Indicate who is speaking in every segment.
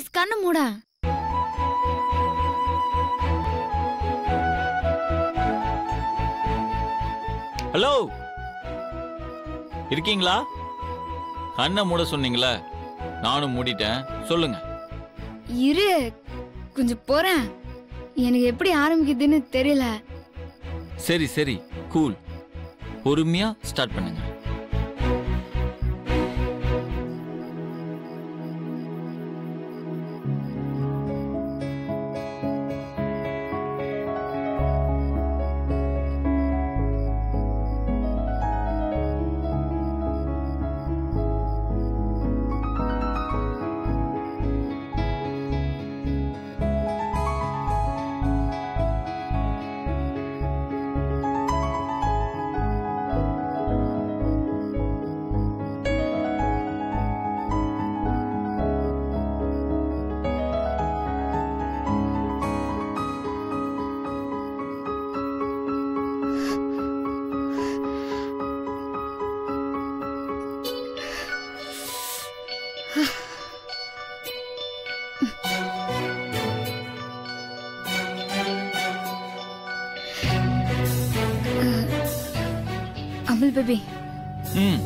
Speaker 1: Please கண்ணு மூட
Speaker 2: hello இருக்கீங்களா கண்ணை மூட சொன்னீங்களே நானும் மூடிட்டேன் சொல்லுங்க
Speaker 1: இரு கொஞ்சம் போறேன் எனக்கு எப்படி ஆரம்பிக்குதுன்னு தெரியல
Speaker 2: சரி சரி கூல் பொறுமையா ஸ்டார்ட் பண்ணுங்க
Speaker 1: அமுல் பேபி
Speaker 2: ம்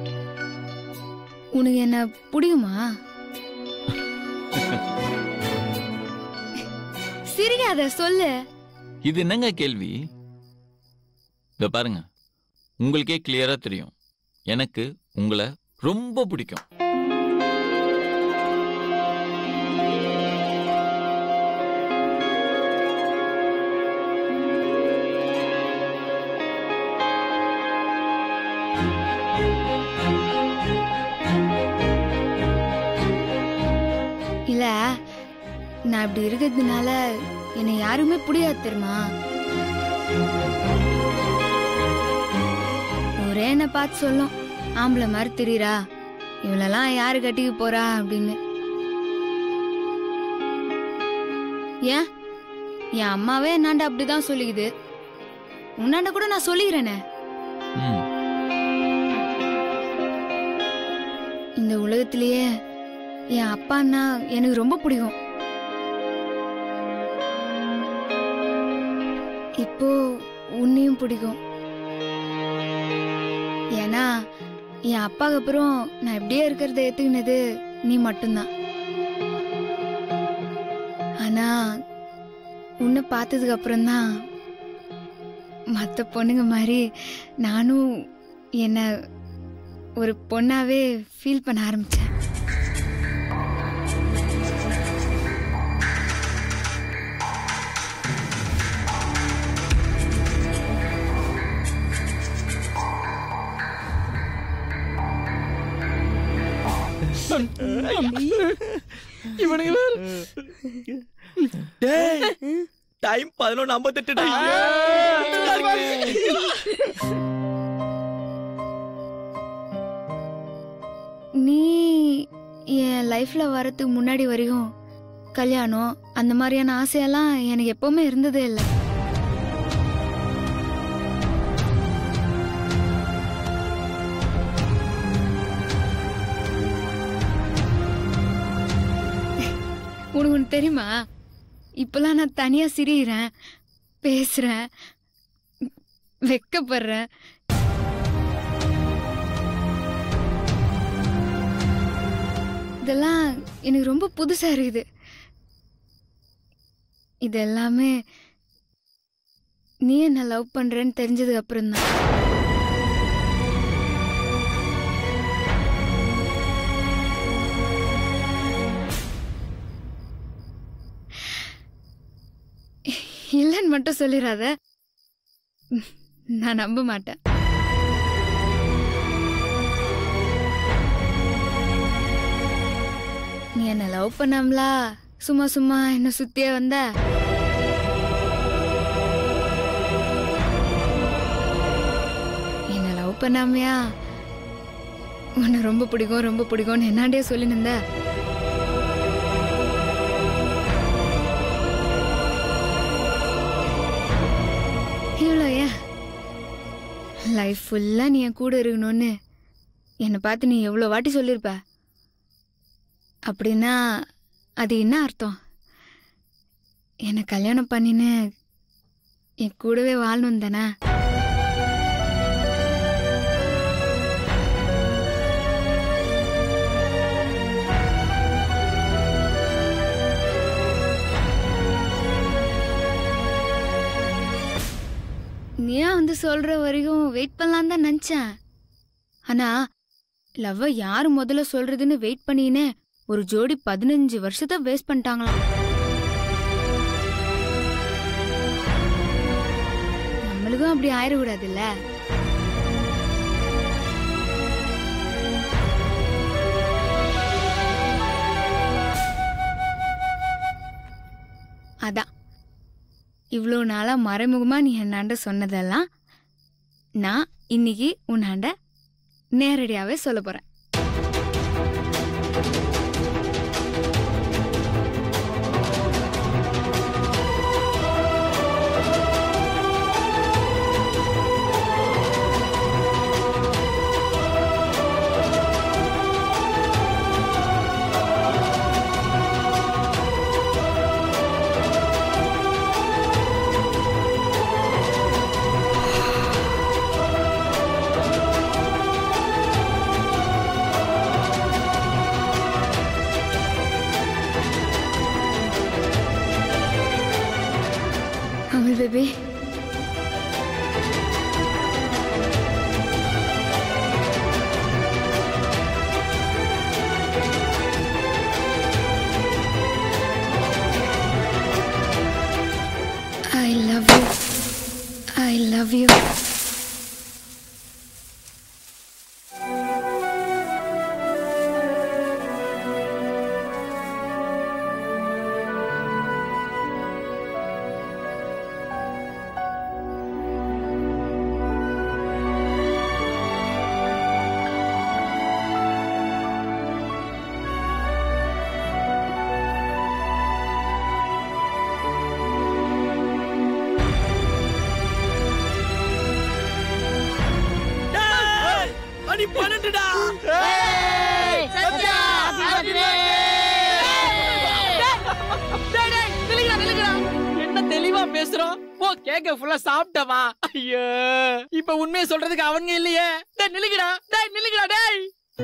Speaker 1: உனக்கு என்ன பிடிக்குமா சிரிக்காத சொல்லு
Speaker 2: இது என்னங்க கேள்வி இத பாருங்க உங்களுக்கே கிளியரா தெரியும் எனக்கு உங்களை ரொம்ப பிடிக்கும்
Speaker 1: இல்ல நான் இப்படி இருக்கிறதுனால என்னை யாருமே பிடிக்காது தெரியுமா ஒரே என்ன பார்த்து சொல்லும் ஆம்பளை மாதிரி தெரியுறா இவளெல்லாம் யாரு கட்டிக்க போறா அப்படின்னு ஏன் என் அம்மாவே என்னாண்ட அப்படிதான் சொல்லிக்குது உன்னாண்ட கூட நான் சொல்லிக்கிறேனே
Speaker 2: ம்
Speaker 1: இந்த உலகத்திலேயே என் அப்பான்னா எனக்கு ரொம்ப பிடிக்கும் இப்போ உன்னையும் பிடிக்கும் ஏன்னா என் அப்பாவுக்கு அப்புறம் நான் இப்படியே இருக்கிறத ஏத்துக்கினது நீ மட்டும்தான் ஆனா உன்னை பார்த்ததுக்கு அப்புறம்தான் மற்ற பொண்ணுங்க மாதிரி நானும் என்ன ஒரு பொண்ணாவே ஃபீல் பண்ண ஆரம்பிச்சேன்
Speaker 3: இவனுங்க வேற. டேய் டைம் பதினொன்று ஐம்பத்தெட்டு
Speaker 1: நீ என் லைஃப்ல வரதுக்கு முன்னாடி வரையும் கல்யாணம் அந்த மாதிரியான ஆசையெல்லாம் எனக்கு எப்பவுமே இருந்ததே இல்லை உனக்கு ஒன்று தெரியுமா இப்பெல்லாம் நான் தனியா சிரிக்கிறேன் பேசுறேன் வெக்கப்படுறேன் இதெல்லாம் எனக்கு ரொம்ப புதுசா இருக்குது இது எல்லாமே நீ என்ன லவ் பண்றேன்னு தெரிஞ்சதுக்கு அப்புறம் தான் இல்லைன்னு மட்டும் சொல்லிடாத நான் நம்ப மாட்டேன் நீ என்ன லவ் பண்ணாமலா சும்மா சும்மா என்ன சுத்தியே வந்த என்ன லவ் பண்ணாமையா உன்னை ரொம்ப பிடிக்கும் ரொம்ப பிடிக்கும்னு என்னாண்டே சொல்லி நின்ற இவ்வளோ ஏன் லைஃப் ஃபுல்லாக நீ என் கூட இருக்கணும்னு என்னை பார்த்து நீ எவ்வளோ வாட்டி சொல்லியிருப்ப அப்படின்னா அது என்ன அர்த்தம் என்னை கல்யாணம் பண்ணின்னு என் கூடவே வாழணும் தானே நீயா வந்து சொல்ற வரைக்கும் வெயிட் பண்ணலாம் தான் நினச்சேன் ஆனா லவ்வை யார் முதல்ல சொல்றதுன்னு வெயிட் பண்ணினே ஒரு ஜோடி பதினஞ்சு வருஷத்தை வேஸ்ட் பண்ணிட்டாங்களாம் நம்மளுக்கும் அப்படி ஆயிடக்கூடாதுல்ல அதான் இவ்வளோ நாளாக மறைமுகமாக நீ என்னாண்ட சொன்னதெல்லாம் நான் இன்னைக்கு உன்னாண்ட நேரடியாகவே சொல்ல போகிறேன் Amal baby I love you. I love you.
Speaker 3: டேய், மணி பன்னெண்டுடா
Speaker 4: டேய், டேய், நில்லுங்கடா, நில்லுங்கடா. என்ன தெளிவா பேசுறோம் ஓ கேக்க ஃபுல்லா சாப்பிட்டமா ஐயோ இப்ப உண்மையை சொல்றதுக்கு அவங்க இல்லையே டேய் நில்லுங்கடா டேய் நில்லுங்கடா டேய்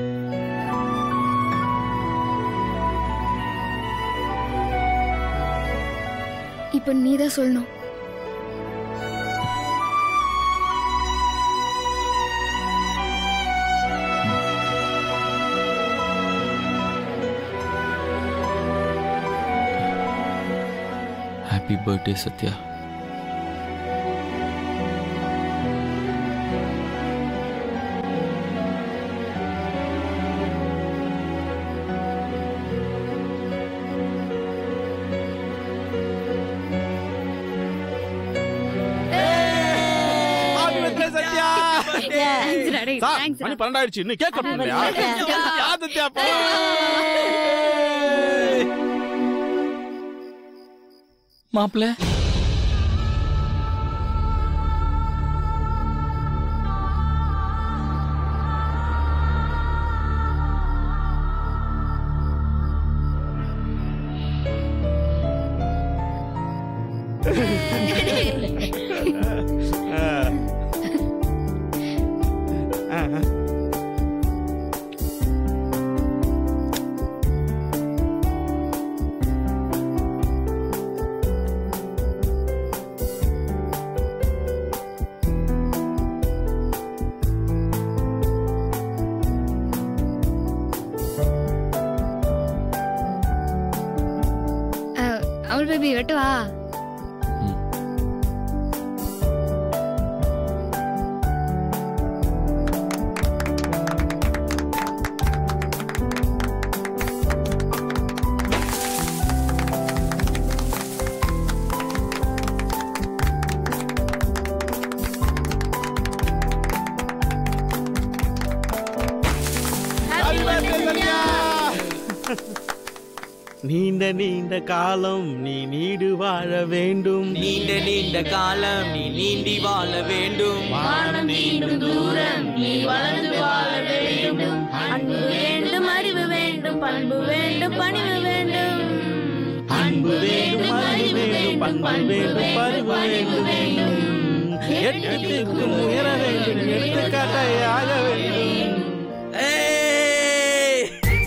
Speaker 1: இப்போ நீ தான் சொல்லணும்
Speaker 2: happy birthday Sathya
Speaker 5: Happy birthday, Sathya
Speaker 1: Thanks டா, டேய்,
Speaker 5: சார்,
Speaker 1: thanks டா.
Speaker 5: மணி பன்னெண்டாயிடுச்சு இன்னும் கேக் கட்டணும் இல்லையா யா, சத்யா, போ.
Speaker 2: மாப்பிள்ள
Speaker 5: ஆ, ஆ.
Speaker 1: அஹ், அமல் பேபி வெட்டுவா
Speaker 5: Happy birthday, சத்யா.
Speaker 3: நீண்ட நீண்ட காலம் நீ நீடு வாழ வேண்டும்
Speaker 6: நீண்ட நீண்ட காலம் நீ நீந்தி வாழ வேண்டும்
Speaker 7: வானம் நீண்டும் தூரம் நீ வளர்ந்து வாழ வேண்டும் அன்பு வேண்டும் அறிவு வேண்டும் வேண்டும் பண்பு வேண்டும் பணிவு வேண்டும்
Speaker 3: அன்பு வேண்டும் அறிவு வேண்டும் பண்பு வேண்டும் பரிவு வேண்டும் எட்டுக்கு முயற வேண்டும் எடுத்துக்காட்டாய் ஆக வேண்டும்
Speaker 6: ஏய்!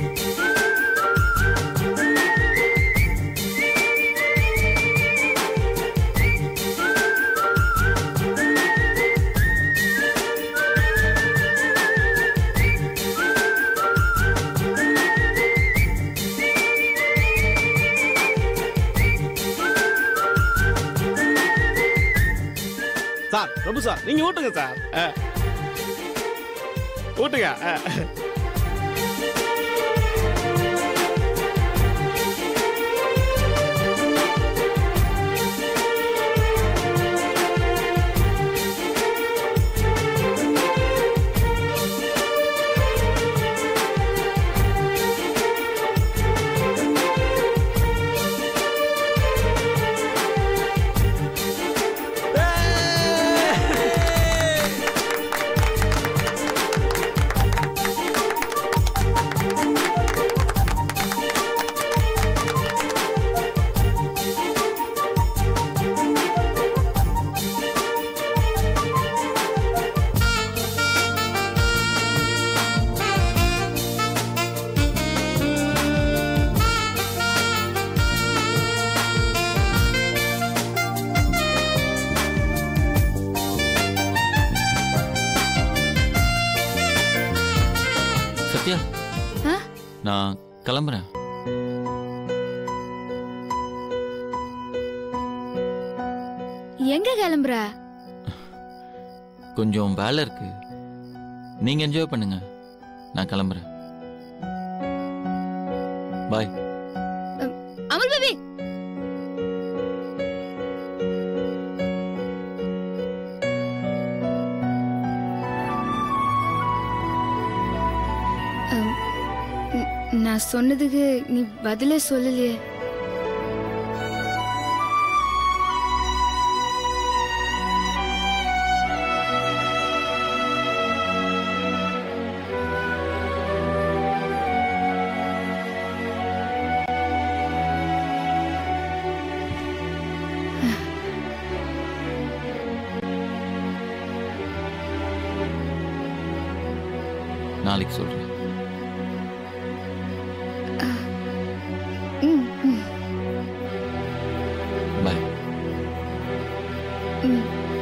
Speaker 5: சார் பிரபு சார் நீங்க ஊட்டுங்க சார் ஆ. ஊட்டுங்க ஆ.
Speaker 2: சத்யா
Speaker 1: ஆ?
Speaker 2: நான் கிளம்புறேன்
Speaker 1: எங்க கிளம்புற
Speaker 2: கொஞ்சம் வேலை இருக்கு நீங்க என்ஜாய் பண்ணுங்க நான் கிளம்புறேன் பாய்
Speaker 1: அமல் பேபி அம், ந- நான் சொன்னதுக்கு நீ பதிலே சொல்லலையே
Speaker 2: நாளைக்கு சொல்றேன்
Speaker 1: ம், ம்,
Speaker 2: பாய்
Speaker 1: ம்.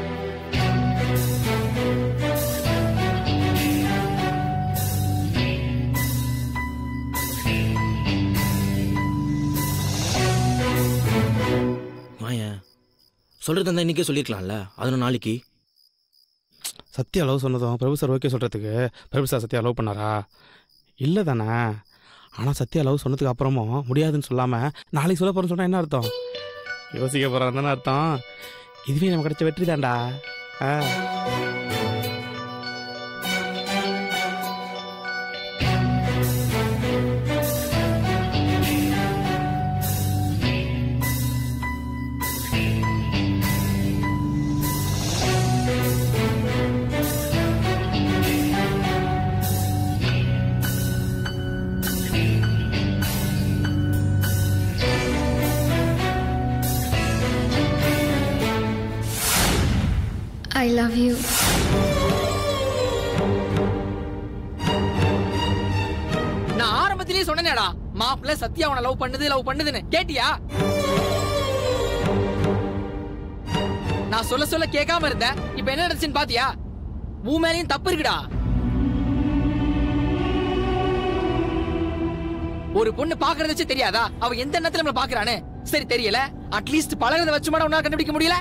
Speaker 6: மாயா சொல்றது இருந்தா இன்னைக்கே சொல்லிருக்கலாம்ல அதனால நாளைக்கு
Speaker 5: சத்யா லவ் சொன்னதும் பிரபு சார் ஓகே சொல்கிறதுக்கு பிரபு சார் சத்யா லவ் பண்ணாரா இல்லை தானே ஆனால் சத்யா லவ் சொன்னதுக்கு அப்புறமும் முடியாதுன்னு சொல்லாமல் நாளைக்கு சொல்ல போகிறேன்னு சொன்னால் என்ன அர்த்தம் யோசிக்க போகிறான் தானே அர்த்தம் இதுவே நம்ம கிடைச்ச வெற்றி தான்டா ஆ
Speaker 1: ஐ லவ் யூ
Speaker 4: நான் ஆரம்பத்திலேயே சொன்னேனேடா மாப்பிள்ள சத்யா அவனை லவ் பண்ணுது லவ் பண்ணுதுன்னு கேட்டியா நான் சொல்ல சொல்ல கேட்காம இருந்தேன் இப்ப என்ன நடந்துச்சுன்னு பாத்தியா உன் மேலயும் தப்பு இருக்குடா ஒரு பொண்ணு பாக்குறத வச்சு தெரியாதா அவ எந்த எண்ணத்துல நம்மள பாக்குறான்னு சரி தெரியல அட்லீஸ்ட் பழகிறத வச்சு மாட உன்னால கண்டுபிடிக்க முடியல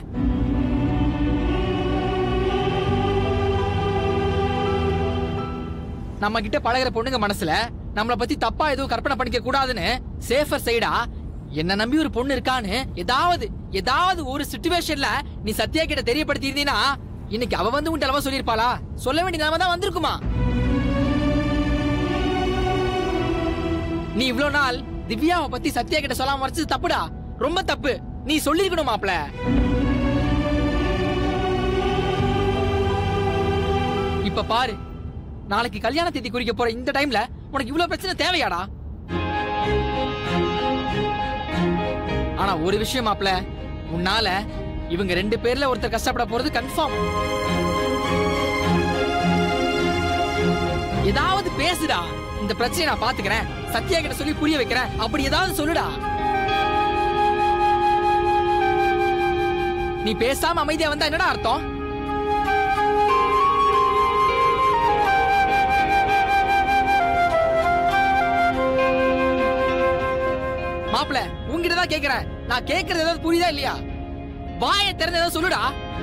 Speaker 4: நம்ம கிட்ட பழகுற பொண்ணுங்க மனசுல நம்மள பத்தி தப்பா எதுவும் கற்பனை பண்ணிக்க கூடாதுன்னு சேஃபர் சைடா என்ன நம்பி ஒரு பொண்ணு இருக்கான்னு ஏதாவது ஏதாவது ஒரு சிச்சுவேஷன்ல நீ சத்யா கிட்ட தெரியப்படுத்தி இருந்தீனா இன்னைக்கு அவ வந்து உன்ட்ட அளவா சொல்லிருப்பாளா சொல்ல வேண்டிய நிலைமை தான் வந்திருக்குமா நீ இவ்ளோ நாள் திவ்யாவை பத்தி சத்யா கிட்ட சொல்லாம மறைச்சது தப்புடா ரொம்ப தப்பு நீ சொல்லிருக்கணும் மாப்ள இப்ப பாரு நாளைக்கு கல்யாண தேதி குறிக்க போற இந்த டைம்ல உனக்கு இவ்ளோ பிரச்சனை தேவையாடா ஆனா ஒரு விஷயம் மாப்ள உன்னால இவங்க ரெண்டு பேர்ல ஒருத்தர் கஷ்டப்பட போறது கன்ஃபார்ம் ஏதாவது பேசுடா இந்த பிரச்சனையை நான் பாத்துக்கிறேன் சத்யா கிட்ட சொல்லி புரிய வைக்கிறேன் அப்படி ஏதாவது சொல்லுடா நீ பேசாம அமைதியா வந்தா என்னடா அர்த்தம் மாப்பிள உங்ககிட்ட தான் கேக்குறேன் நான் கேக்குறது ஏதாவது புரியுதா இல்லையா வாயை திறந்து ஏதாவது சொல்லுடா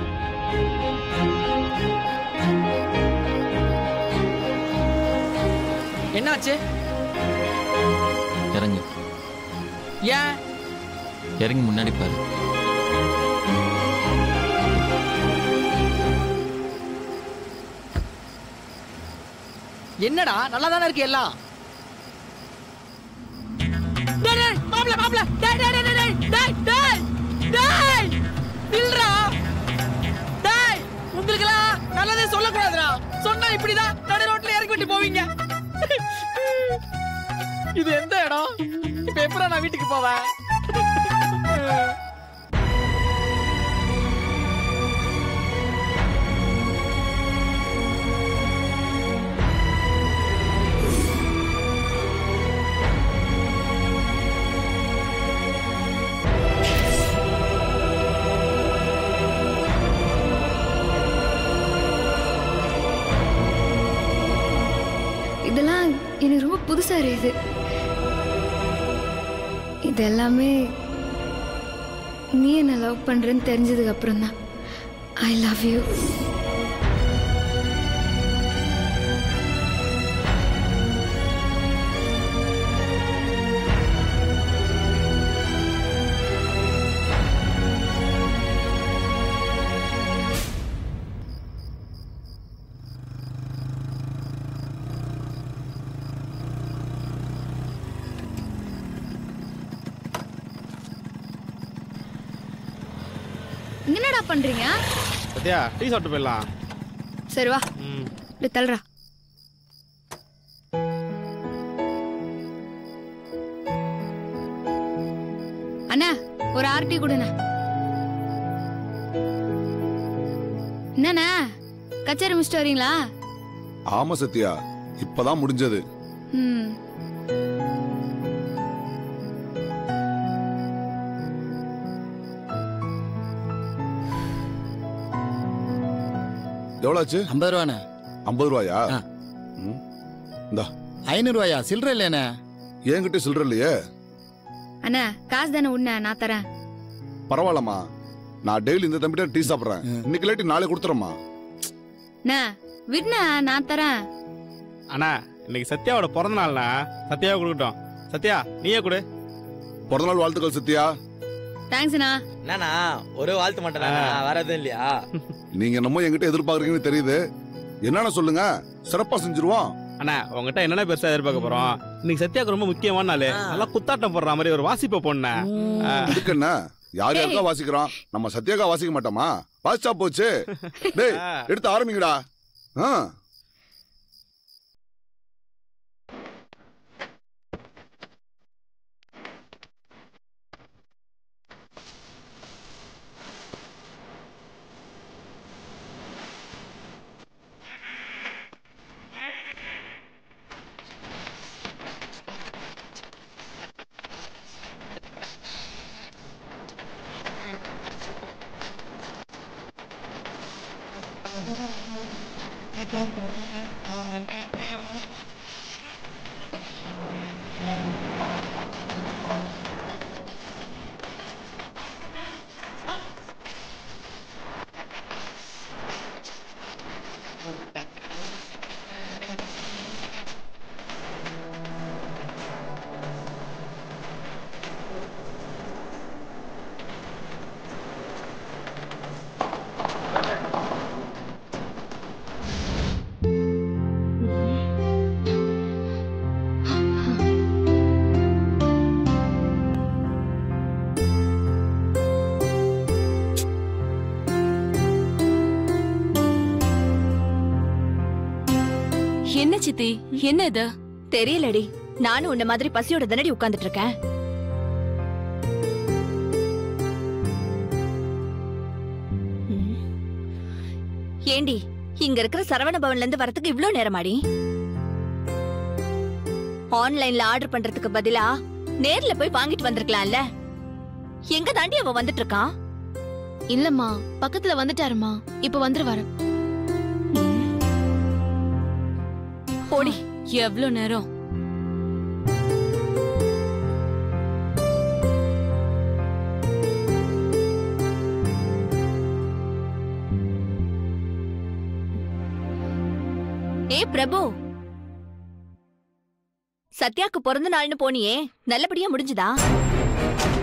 Speaker 4: என்னாச்சு
Speaker 2: இறங்கு
Speaker 4: ஏன்
Speaker 2: இறங்கி முன்னாடி பாரு
Speaker 4: என்னடா நல்லா தானே இருக்கு எல்லாம் டேய், டேய், மாப்ள, மாப்ள, டேய், டேய், டேய், டேய், டேய், டேய், டேய், நில்றா. டேய், உங்களுக்கெல்லாம் நல்லதே சொல்லக்கூடாதுடா. சொன்னா இப்படிதான் நடு ரோட்ல இறக்கி விட்டு போவீங்க இது எந்த இடம் இப்ப எப்படா நான் வீட்டுக்கு போவேன்
Speaker 1: இதெல்லாம் எனக்கு ரொம்ப புதுசா இருக்குது இது எல்லாமே நீ என்ன லவ் பண்றேன்னு தெரிஞ்சதுக்கு அப்புறம் தான் ஐ லவ் யூ என்னடா பண்றீங்க
Speaker 5: சத்யா டீ சாப்பிட்டு போயிடலாம்
Speaker 1: சரி வா
Speaker 5: ம்
Speaker 1: இப்படி தள்ளுறா அண்ணா ஒரு ஆறு டீ கொடுண்ணா என்னண்ணா கச்சேரி முடிச்சுட்டு வரீங்களா
Speaker 8: ஆமா சத்யா இப்பதான் முடிஞ்சது
Speaker 1: ம்
Speaker 8: எவ்வளோச்சு
Speaker 9: ஐம்பது ரூபாண்ணே
Speaker 8: ஐம்பது ரூபாயா
Speaker 9: ஆ.
Speaker 8: ம். இந்தா
Speaker 9: ஐநூறு ரூபாயா சில்லற இல்லைண்ணே
Speaker 8: என்கிட்ட சில்லற இல்லையே
Speaker 1: அண்ணா காசு தானே உண்ண நான் தரேன்
Speaker 8: பரவாயில்லம்மா நான் டெய்லி இந்த தம்பிட்ட டீ சாப்பிட்றேன் இன்னைக்கு இல்லாட்டி நாளை கொடுத்துறேம்மா
Speaker 1: அண்ணா விடுண்ணா நான் தரேன்
Speaker 5: அண்ணா இன்னைக்கு சத்யாவோட பிறந்த நாள்ண்ணா சத்யாவை கொடுக்கட்டும் சத்யா நீயே கொடு
Speaker 8: பிறந்தநாள் வாழ்த்துக்கள் சத்யா
Speaker 1: தேங்க்ஸ்ண்ணா
Speaker 6: என்னண்ணா ஒரு வாழ்த்து மட்டும் வரதும் இல்லையா
Speaker 8: நீங்க என்னமோ என்கிட்ட எதிர்பார்க்கறீங்கன்னு தெரியுது என்னன்னு சொல்லுங்க சிறப்பா செஞ்சிருவோம்
Speaker 5: அண்ணா உங்ககிட்ட என்னென்ன பெருசா எதிர்பார்க்க போறோம் இன்னைக்கு சத்யாவுக்கு ரொம்ப முக்கியமான நாள்
Speaker 6: ஆ.
Speaker 5: நல்லா குத்தாட்டம் போடுற மாதிரி ஒரு வாசிப்பை பொண்ணு
Speaker 8: இதுக்கு என்ன யார் யாருக்கா வாசிக்கிறோம் நம்ம சத்யாக்கா வாசிக்க மாட்டோமா வாசிச்சா போச்சு டேய் எடுத்து ஆரம்பிங்கடா ஆ
Speaker 7: என்ன சித்தி என்ன இது
Speaker 10: தெரியலடி நானும் உன்ன மாதிரி பசியோட தானடி உட்கார்ந்துட்டு இருக்கேன் ஏண்டி இங்க இருக்கிற சரவண பவன்ல இருந்து வரதுக்கு இவ்ளோ நேரமாடி ஆன்லைன்ல ஆர்டர் பண்றதுக்கு பதிலா நேர்ல போய் வாங்கிட்டு வந்திருக்கலாம்ல எங்க தாண்டி அவ வந்துட்டு இருக்கான்
Speaker 7: இல்லம்மா பக்கத்துல வந்துட்டாருமா இப்ப வந்துருவாரு
Speaker 10: போடி
Speaker 7: எவ்ளோ நேரம்
Speaker 10: ஏ பிரபு சத்யாக்கு பிறந்த நாள்னு போனியே நல்லபடியா முடிஞ்சுதா